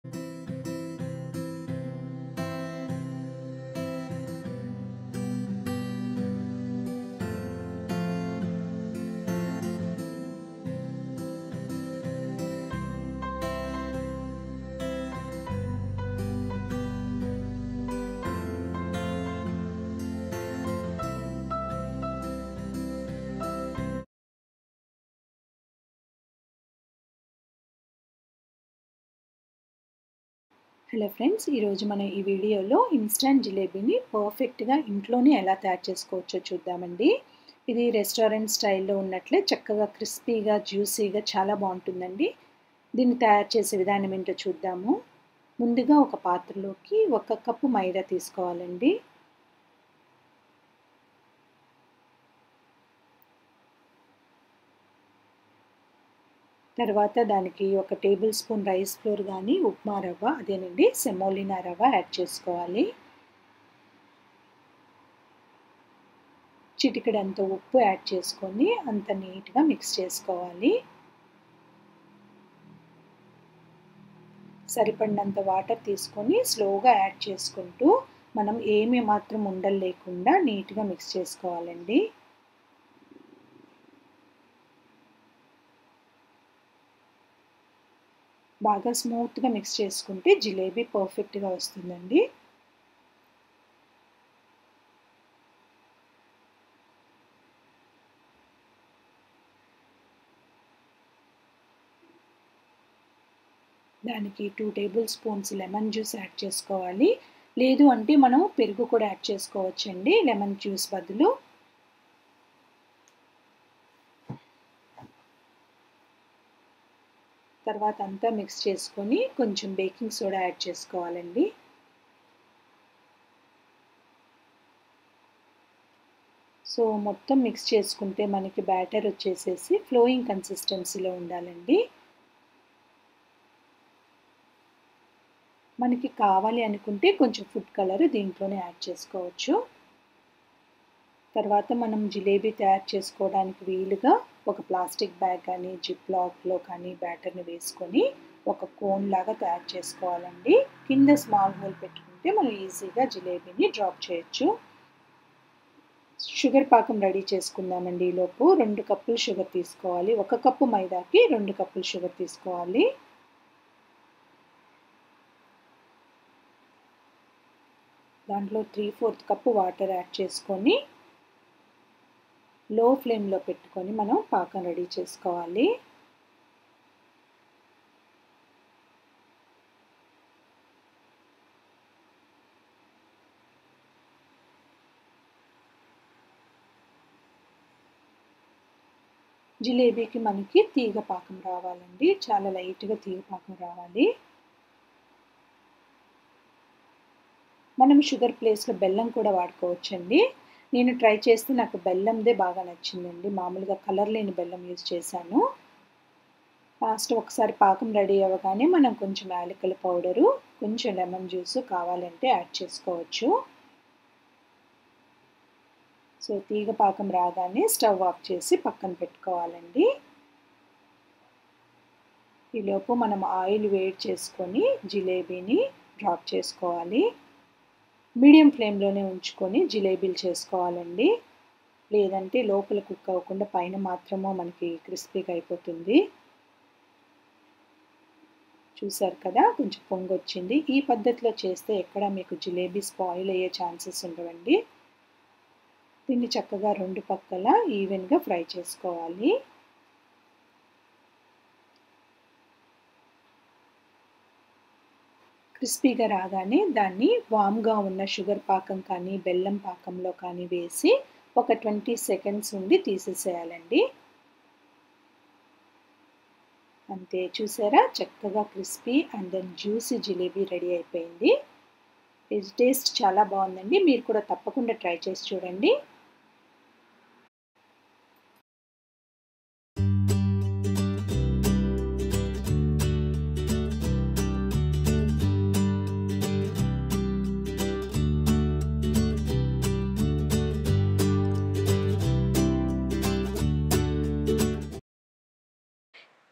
hello friends ఈరోజు మనం ఈ వీడియోలో ఇన్స్టంట్ జిలేబీని పర్ఫెక్ట్గా ఇంట్లోనే ఎలా తయారు చేసుకోవచ్చో చూద్దామండి ఇది రెస్టారెంట్ స్టైల్లో ఉన్నట్లే చక్కగా క్రిస్పీగా జ్యూసీగా చాలా బాగుంటుందండి దీన్ని తయారు చేసే విధానం ఏంటో చూద్దాము ముందుగా ఒక పాత్రలోకి ఒక కప్పు మైదా తీసుకోవాలండి తర్వాత దానికి ఒక టేబుల్ స్పూన్ రైస్ ఫ్లోర్ కానీ ఉప్మా రవ్వ అదేనండి సెమోలినా రవ్వ యాడ్ చేసుకోవాలి చిటికెడంత ఉప్పు యాడ్ చేసుకొని అంత నీట్గా మిక్స్ చేసుకోవాలి సరిపడినంత వాటర్ తీసుకొని స్లోగా యాడ్ చేసుకుంటూ మనం ఏమీ మాత్రం ఉండలు లేకుండా నీట్గా మిక్స్ చేసుకోవాలండి బాగా స్మూత్గా మిక్స్ చేసుకుంటే జిలేబీ పర్ఫెక్ట్గా వస్తుందండి దానికి two tablespoons lemon juice add చేసుకోవాలి లేదు అంటే మనం పెరుగు కూడా యాడ్ చేసుకోవచ్చండి లెమన్ జ్యూస్ బదులు తర్వాత అంతా మిక్స్ చేసుకొని కొంచెం బేకింగ్ సోడా యాడ్ చేసుకోవాలండి సో మొత్తం మిక్స్ చేసుకుంటే మనకి బ్యాటర్ వచ్చేసేసి ఫ్లోయింగ్ కన్సిస్టెన్సీలో ఉండాలండి మనకి కావాలి అనుకుంటే కొంచెం ఫుడ్ కలర్ దీంట్లోనే యాడ్ చేసుకోవచ్చు తర్వాత మనం జిలేబీ తయారు చేసుకోవడానికి వీలుగా ఒక ప్లాస్టిక్ బ్యాగ్ కానీ జిప్ లాక్లో కానీ బ్యాటర్ని వేసుకొని ఒక కోన్ లాగా తయారు చేసుకోవాలండి కింద స్మాల్ హోల్ పెట్టుకుంటే మనం ఈజీగా జిలేబీని డ్రాప్ చేయొచ్చు షుగర్ పాకం రెడీ చేసుకుందామండి ఈలోపు రెండు కప్పులు షుగర్ తీసుకోవాలి ఒక కప్పు మైదాకి రెండు కప్పులు షుగర్ తీసుకోవాలి దాంట్లో three fourth cup water add చేసుకొని లో ఫ్లేమ్లో పెట్టుకొని మనం పాకం రెడీ చేసుకోవాలి జిలేబీకి మనకి తీగ పాకం రావాలండి చాలా లైట్గా తీగ పాకం రావాలి మనం షుగర్ ప్లేస్లో బెల్లం కూడా వాడుకోవచ్చండి నేను ట్రై చేస్తే నాకు బెల్లందే బాగా నచ్చిందండి మామూలుగా కలర్ లేని బెల్లం యూజ్ చేశాను లాస్ట్ ఒకసారి పాకం రెడీ అవ్వగానే మనం కొంచెం యాలకుల పౌడరు కొంచెం లెమన్ జ్యూస్ కావాలంటే యాడ్ చేసుకోవచ్చు సో తీగ పాకం రాగానే స్టవ్ ఆఫ్ చేసి పక్కన పెట్టుకోవాలండి ఈలోపు మనం ఆయిల్ వేడి చేసుకొని జిలేబీని డ్రాప్ చేసుకోవాలి మీడియం ఫ్లేమ్లోనే ఉంచుకొని జిలేబీలు చేసుకోవాలండి లేదంటే లోపల కుక్ అవ్వకుండా పైన మాత్రమే మనకి క్రిస్పీగా అయిపోతుంది చూసారు కదా కొంచెం పొంగు వచ్చింది ఈ పద్ధతిలో చేస్తే ఎక్కడ మీకు జిలేబీ స్పాయిల్ అయ్యే ఛాన్సెస్ ఉండవండి దీన్ని చక్కగా రెండు పక్కల ఈవెన్గా ఫ్రై చేసుకోవాలి క్రిస్పీగా రాగానే దాన్ని వామ్గా ఉన్న షుగర్ పాకం కానీ బెల్లం పాకంలో కానీ వేసి ఒక ట్వంటీ సెకండ్స్ ఉండి తీసేసేయాలండి అంతే చూసారా చక్కగా crispy and then juicy jalebi ready అయిపోయింది ఇది టేస్ట్ చాలా బాగుందండి మీరు కూడా తప్పకుండా ట్రై చేసి చూడండి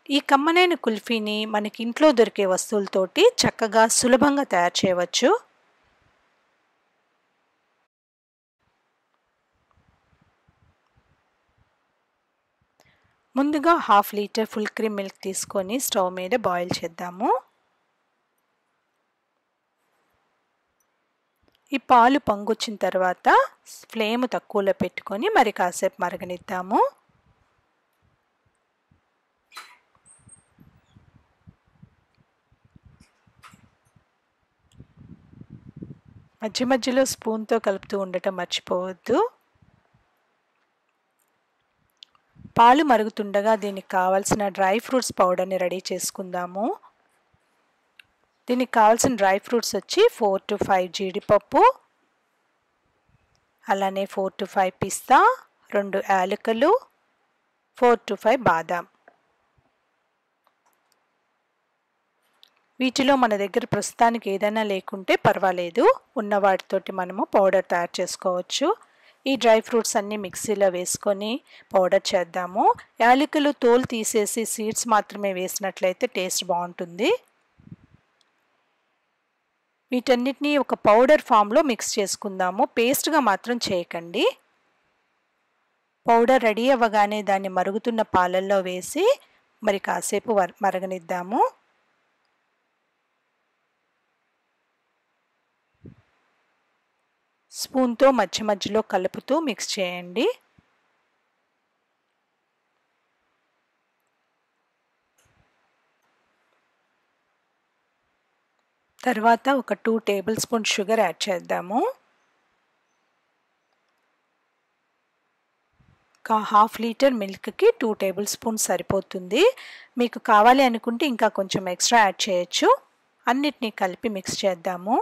ఈ కమ్మనైన కుల్ఫీని మనకి ఇంట్లో దొరికే వస్తువులతోటి చక్కగా సులభంగా తయారు చేయవచ్చు ముందుగా half litre full cream milk తీసుకొని స్టవ్ మీద బాయిల్ చేద్దాము ఈ పాలు పొంగొచ్చిన తర్వాత ఫ్లేమ్ తక్కువలో పెట్టుకొని మరి కాసేపు మరగనిద్దాము మధ్య మధ్యలో స్పూన్తో కలుపుతూ ఉండటం మర్చిపోవద్దు పాలు మరుగుతుండగా దీనికి కావాల్సిన డ్రై ఫ్రూట్స్ పౌడర్ని రెడీ చేసుకుందాము దీనికి కావాల్సిన డ్రై ఫ్రూట్స్ వచ్చి ఫోర్ టు ఫైవ్ జీడిపప్పు అలానే ఫోర్ టు ఫైవ్ పిస్తా రెండు యాలకులు ఫోర్ టు ఫైవ్ బాదాం వీటిలో మన దగ్గర ప్రస్తుతానికి ఏదైనా లేకుంటే పర్వాలేదు ఉన్న వాటితోటి మనము పౌడర్ తయారు చేసుకోవచ్చు ఈ డ్రై ఫ్రూట్స్ అన్నీ మిక్సీలో వేసుకొని పౌడర్ చేద్దాము యాలకులు తోలు తీసేసి సీడ్స్ మాత్రమే వేసినట్లయితే టేస్ట్ బాగుంటుంది వీటన్నిటినీ ఒక పౌడర్ ఫామ్లో మిక్స్ చేసుకుందాము పేస్ట్గా మాత్రం చేయకండి పౌడర్ రెడీ అవ్వగానే దాన్ని మరుగుతున్న పాలల్లో వేసి మరి కాసేపు మరగనిద్దాము స్పూన్తో మధ్య మధ్యలో కలుపుతూ మిక్స్ చేయండి తర్వాత ఒక two tablespoon sugar add చేద్దాము ఒక హాఫ్ లీటర్ మిల్క్కి టూ టేబుల్ స్పూన్ సరిపోతుంది మీకు కావాలి అనుకుంటే ఇంకా కొంచెం ఎక్స్ట్రా యాడ్ చేయొచ్చు అన్నిటినీ కలిపి మిక్స్ చేద్దాము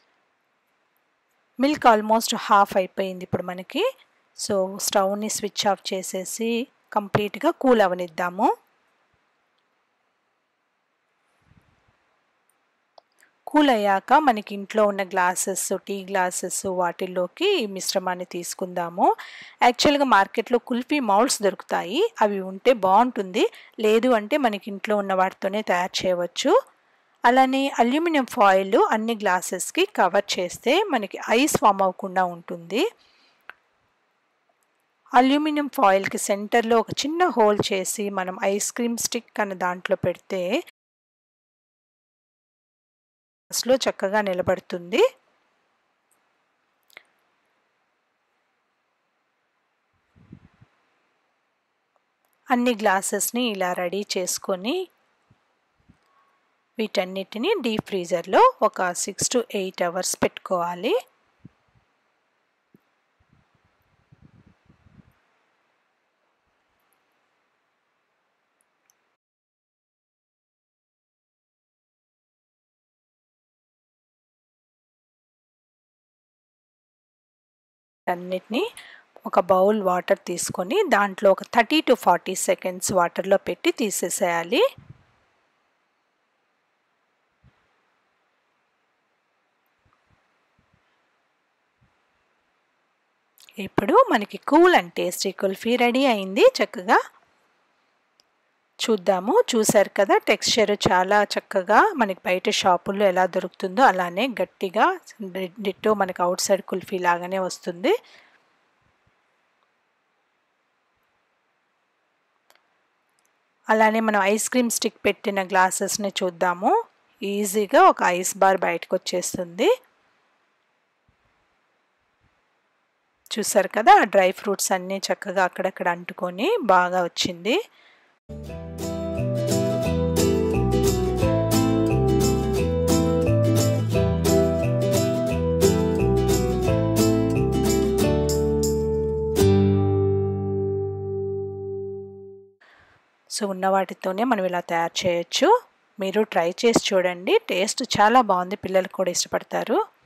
మిల్క్ ఆల్మోస్ట్ హాఫ్ అయిపోయింది ఇప్పుడు మనకి సో స్టవ్ని స్విచ్ ఆఫ్ చేసేసి కంప్లీట్గా కూల్ అవనిద్దాము కూల్ అయ్యాక మనకి ఇంట్లో ఉన్న గ్లాసెస్ టీ గ్లాసెస్ వాటిల్లోకి ఈ మిశ్రమాన్ని తీసుకుందాము యాక్చువల్గా మార్కెట్లో కుల్ఫీ మౌల్డ్స్ దొరుకుతాయి అవి ఉంటే బాగుంటుంది లేదు అంటే మనకి ఇంట్లో ఉన్న వాటితోనే తయారు చేయవచ్చు అలానే అల్యూమినియం ఫాయిల్ అన్ని గ్లాసెస్కి కవర్ చేస్తే మనకి ఐస్ ఫామ్ అవ్వకుండా ఉంటుంది అల్యూమినియం ఫాయిల్కి సెంటర్లో ఒక చిన్న హోల్ చేసి మనం ఐస్ క్రీమ్ స్టిక్ అన్న దాంట్లో పెడితే గ్లాస్లో చక్కగా నిలబడుతుంది అన్ని గ్లాసెస్ని ఇలా రెడీ చేసుకొని వీటన్నిటిని డీప్ ఫ్రీజర్లో ఒక సిక్స్ టు ఎయిట్ అవర్స్ పెట్టుకోవాలి అన్నిటినీ ఒక బౌల్ వాటర్ తీసుకొని దాంట్లో ఒక థర్టీ టు ఫార్టీ సెకండ్స్ వాటర్లో పెట్టి తీసేసేయాలి ఇప్పుడు మనకి cool and tasty kulfi ready అయింది చక్కగా చూద్దాము చూసారు కదా టెక్స్చర్ చాలా చక్కగా మనకి బయట షాపుల్లో ఎలా దొరుకుతుందో అలానే గట్టిగా డిట్టో మనకి అవుట్ సైడ్ కుల్ఫీ లాగానే వస్తుంది అలానే మనం ఐస్ క్రీమ్ స్టిక్ పెట్టిన గ్లాసెస్ని చూద్దాము ఈజీగా ఒక ఐస్ బార్ బయటకు వచ్చేస్తుంది చూసారు కదా ఆ డ్రై ఫ్రూట్స్ అన్నీ చక్కగా అక్కడక్కడ అంటుకొని బాగా వచ్చింది సో ఉన్న వాటితోనే మనం ఇలా తయారు చేయొచ్చు మీరు ట్రై చేసి చూడండి టేస్ట్ చాలా బాగుంది పిల్లలు కూడా ఇష్టపడతారు